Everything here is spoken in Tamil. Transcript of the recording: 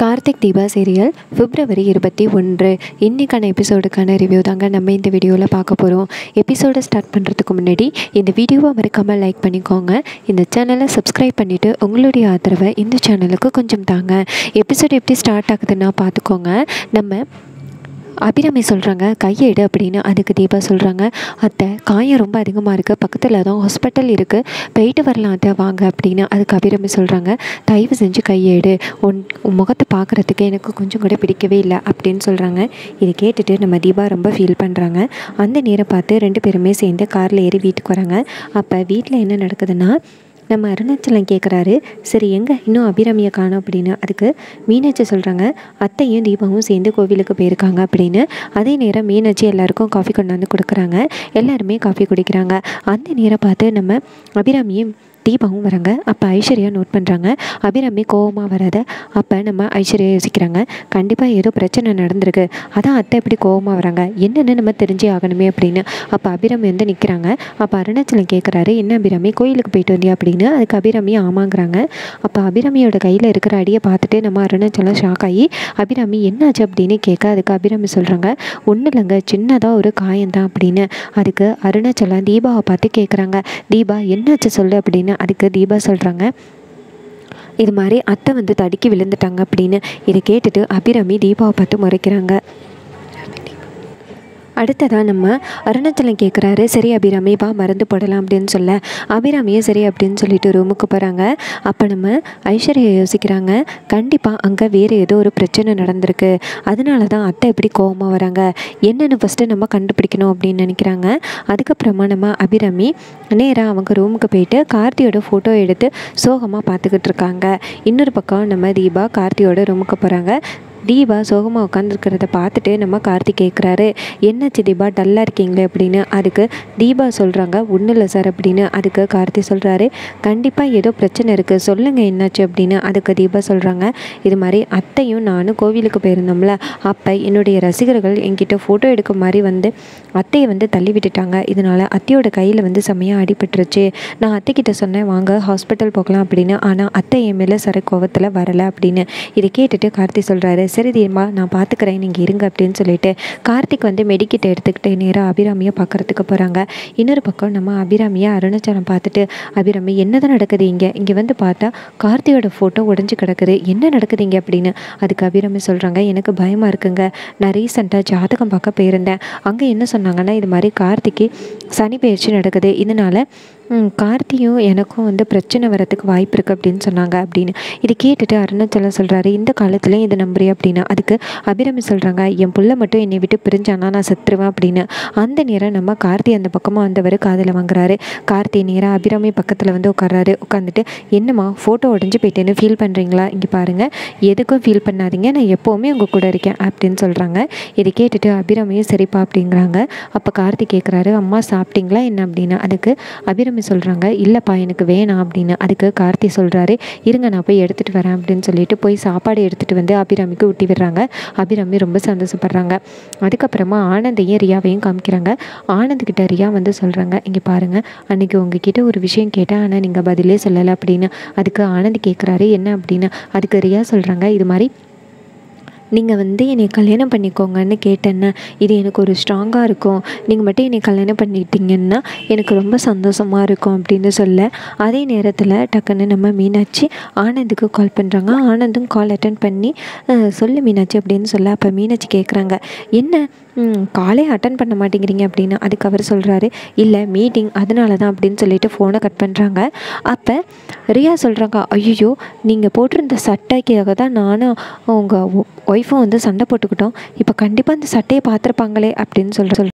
கார்த்திக் தீபா சீரியல் பிப்ரவரி இருபத்தி ஒன்று இன்றைக்கான எபிசோடுக்கான ரிவ்யூ தாங்க நம்ம இந்த வீடியோவில் பார்க்க போகிறோம் எபிசோடை ஸ்டார்ட் பண்ணுறதுக்கு முன்னாடி இந்த வீடியோவை மறக்காமல் லைக் பண்ணிக்கோங்க இந்த சேனலை சப்ஸ்கிரைப் பண்ணிவிட்டு உங்களுடைய ஆதரவை இந்த சேனலுக்கு கொஞ்சம் தாங்க எபிசோட் எப்படி ஸ்டார்ட் ஆகுதுன்னா பார்த்துக்கோங்க நம்ம அபிராமி சொல்கிறாங்க கையை எடு அப்படின்னு அதுக்கு தீபா சொல்கிறாங்க அத்தை காயம் ரொம்ப அதிகமாக இருக்குது பக்கத்தில் தான் ஹாஸ்பிட்டல் இருக்குது போயிட்டு வரலாம் அத்தை வாங்க அப்படின்னு அதுக்கு அபிராமி சொல்கிறாங்க தயவு செஞ்சு கையை எடு உன் உன் முகத்தை பார்க்குறதுக்கு எனக்கு கொஞ்சம் கூட பிடிக்கவே இல்லை அப்படின்னு சொல்கிறாங்க இதை கேட்டுட்டு நம்ம தீபா ரொம்ப ஃபீல் பண்ணுறாங்க அந்த நேரம் பார்த்து ரெண்டு பேருமே சேர்ந்து காரில் ஏறி வீட்டுக்கு வராங்க அப்போ வீட்டில் என்ன நடக்குதுன்னா நம்ம அருணாச்சலம் கேட்குறாரு சரி எங்கே இன்னும் அபிராமியை காணோம் அப்படின்னு அதுக்கு மீனாட்சி சொல்கிறாங்க அத்தையும் தீபாவும் சேர்ந்து கோவிலுக்கு போயிருக்காங்க அப்படின்னு அதே நேரம் மீனாட்சி எல்லாருக்கும் காஃபி கொண்டாந்து கொடுக்குறாங்க எல்லாருமே காஃபி குடிக்கிறாங்க அந்த நேரம் பார்த்து நம்ம அபிராமியும் தீபாவும் வராங்க அப்போ ஐஸ்வர்யா நோட் பண்ணுறாங்க அபிராமி கோவமாக வராத அப்போ நம்ம ஐஸ்வர்யா யோசிக்கிறாங்க கண்டிப்பாக ஏதோ பிரச்சனை நடந்திருக்கு அதான் அத்தை எப்படி கோவமாக வராங்க என்னென்னு நம்ம தெரிஞ்சே ஆகணுமே அப்படின்னு அப்போ அபிராமி வந்து நிற்கிறாங்க அப்போ அருணாச்சலம் கேட்குறாரு என்ன அபிராமி கோயிலுக்கு போயிட்டு வந்தியா அப்படின்னு அதுக்கு அபிராமி ஆமாங்கிறாங்க அப்போ அபிராமியோட கையில் இருக்கிற அடியை பார்த்துட்டு நம்ம அருணாச்சலம் ஷாக் ஆகி அபிராமி என்னாச்சு அப்படின்னு கேட்க அதுக்கு அபிராமி சொல்கிறாங்க ஒன்றும் இல்லைங்க சின்னதாக ஒரு காயம்தான் அப்படின்னு அதுக்கு அருணாச்சலம் தீபாவை பார்த்து கேட்குறாங்க தீபா என்னாச்சு சொல்லு அப்படின்னு அதுக்கு தீபா சொல்கிறாங்க இது மாதிரி அத்தை வந்து தடுக்கி விழுந்துட்டாங்க அப்படின்னு இதை கேட்டுட்டு அபிராமி தீபாவை பார்த்து முறைக்கிறாங்க அடுத்ததாக நம்ம அருணாச்சலம் கேட்குறாரு சரி அபிராமி வா மருந்து போடலாம் அப்படின்னு சொல்ல அபிராமியும் சரி அப்படின்னு சொல்லிட்டு ரூமுக்கு போகிறாங்க அப்போ நம்ம ஐஸ்வர்யா யோசிக்கிறாங்க கண்டிப்பாக அங்கே வேறு ஏதோ ஒரு பிரச்சனை நடந்திருக்கு அதனால தான் அத்தை எப்படி கோவமாக வராங்க என்னென்னு ஃபஸ்ட்டு நம்ம கண்டுபிடிக்கணும் அப்படின்னு நினைக்கிறாங்க அதுக்கப்புறமா நம்ம அபிராமி நேராக அவங்க ரூமுக்கு போயிட்டு கார்த்தியோட ஃபோட்டோ எடுத்து சோகமாக பார்த்துக்கிட்டு இருக்காங்க இன்னொரு பக்கம் நம்ம தீபா கார்த்தியோட ரூமுக்கு போகிறாங்க தீபா சோகமாக உட்காந்துருக்கிறத பார்த்துட்டு நம்ம கார்த்திக் கேட்குறாரு என்னாச்சு தீபா டல்லாக இருக்கீங்களே அப்படின்னு அதுக்கு தீபா சொல்கிறாங்க ஒன்றும் இல்லை சார் அப்படின்னு அதுக்கு கார்த்தி சொல்கிறாரு கண்டிப்பாக ஏதோ பிரச்சனை இருக்குது சொல்லுங்கள் என்னாச்சு அப்படின்னு அதுக்கு தீபா சொல்கிறாங்க இது மாதிரி அத்தையும் நானும் கோவிலுக்கு போயிருந்தோம்ல அப்போ என்னுடைய ரசிகர்கள் என்கிட்ட ஃபோட்டோ எடுக்க மாதிரி வந்து அத்தையை வந்து தள்ளி விட்டுட்டாங்க இதனால் அத்தையோட கையில் வந்து செம்மையாக அடிபட்டுருச்சு நான் அத்தைக்கிட்ட சொன்னேன் வாங்க ஹாஸ்பிட்டல் போகலாம் அப்படின்னு ஆனால் அத்தை என் மேலே சர கோவத்தில் வரலை அப்படின்னு இதை கேட்டுட்டு கார்த்தி சொல்கிறாரு சரி தீமா நான் பார்த்துக்கிறேன் நீங்கள் இருங்க அப்படின்னு சொல்லிட்டு கார்த்திக் வந்து மெடிக்கிட்ட எடுத்துக்கிட்டு நேராக அபிராமியை பார்க்குறதுக்கு போகிறாங்க இன்னொரு பக்கம் நம்ம அபிராமியை அருணாச்சலம் பார்த்துட்டு அபிராமி என்ன தான் நடக்குது இங்கே இங்கே வந்து பார்த்தா கார்த்தியோட ஃபோட்டோ உடஞ்சி கிடக்குது என்ன நடக்குது இங்கே அப்படின்னு அதுக்கு அபிராமி சொல்கிறாங்க எனக்கு பயமாக இருக்குங்க நான் ரீசெண்டாக ஜாதகம் பார்க்க போயிருந்தேன் அங்கே என்ன சொன்னாங்கன்னா இது மாதிரி கார்த்திக்கு சனி பயிற்சி நடக்குது இதனால் கார்த்தியும் எனக்கும் வந்து பிரச்சனை வரத்துக்கு வாய்ப்பு இருக்குது அப்படின்னு சொன்னாங்க அப்படின்னு இது கேட்டுட்டு அருணாச்சலம் சொல்கிறாரு இந்த காலத்துலேயும் இதை நம்புறியா அப்படின்னு அதுக்கு அபிராமி சொல்கிறாங்க என் புள்ள மட்டும் என்னை விட்டு பிரிஞ்சானா நான் செத்துருவேன் அப்படின்னு அந்த நேரம் நம்ம கார்த்தி அந்த பக்கமாக வந்தவர் காதில் வாங்குறாரு கார்த்தி நேராக அபிராமி பக்கத்தில் வந்து உட்கார்றாரு உட்காந்துட்டு என்னம்மா ஃபோட்டோ உடஞ்சி போயிட்டேன்னு ஃபீல் பண்ணுறீங்களா இங்கே பாருங்கள் எதுக்கும் ஃபீல் பண்ணாதீங்க நான் எப்போவுமே உங்கள் கூட இருக்கேன் அப்படின்னு சொல்கிறாங்க இதை கேட்டுட்டு அபிராமியும் சரிப்பா அப்படிங்கிறாங்க அப்போ கார்த்தி கேட்குறாரு அம்மா சாப்பிட்டீங்களா என்ன அப்படின்னு அதுக்கு அபிராமி சொல்கிறாங்க இல்லைப்பா எனக்கு வேணாம் அப்படின்னு அதுக்கு கார்த்தி சொல்கிறாரு இருங்க நான் போய் எடுத்துகிட்டு வரேன் அப்படின்னு சொல்லிட்டு போய் சாப்பாடு எடுத்துகிட்டு வந்து அபிராமிக்கு ஊட்டி விடுறாங்க அபிராமி ரொம்ப சந்தோஷப்படுறாங்க அதுக்கப்புறமா ஆனந்தையும் ரியாவையும் காமிக்கிறாங்க ஆனந்த்கிட்ட ரியா வந்து சொல்கிறாங்க இங்கே பாருங்கள் அன்றைக்கி உங்ககிட்ட ஒரு விஷயம் கேட்டேன் ஆனால் நீங்கள் பதிலே சொல்லலை அப்படின்னு அதுக்கு ஆனந்த் கேட்குறாரு என்ன அப்படின்னு அதுக்கு ரியா சொல்கிறாங்க இது மாதிரி நீங்கள் வந்து என்னை கல்யாணம் பண்ணிக்கோங்கன்னு கேட்டேன்னா இது எனக்கு ஒரு ஸ்ட்ராங்காக இருக்கும் நீங்கள் மட்டும் என்னை கல்யாணம் பண்ணிட்டீங்கன்னா எனக்கு ரொம்ப சந்தோஷமாக இருக்கும் அப்படின்னு சொல்ல அதே நேரத்தில் டக்குன்னு நம்ம மீனாட்சி ஆனந்துக்கு கால் பண்ணுறாங்க ஆனந்தும் கால் அட்டன் பண்ணி சொல்லு மீனாட்சி அப்படின்னு சொல்ல அப்போ மீனாட்சி கேட்குறாங்க என்ன காலே அட்டன் பண்ண மாட்டேங்கிறீங்க அப்படின்னு அதுக்கு அவர் சொல்கிறாரு இல்லை மீட்டிங் அதனால தான் அப்படின்னு சொல்லிட்டு ஃபோனை கட் பண்ணுறாங்க அப்போ ரியா சொல்கிறாங்க ஐயோ நீங்கள் போட்டிருந்த சட்டைக்காக தான் நானும் உங்கள் ஒய்ஃபும் வந்து சண்டை போட்டுக்கிட்டோம் இப்போ கண்டிப்பாக அந்த சட்டையை பார்த்துருப்பாங்களே அப்படின்னு சொல்கிற சொல்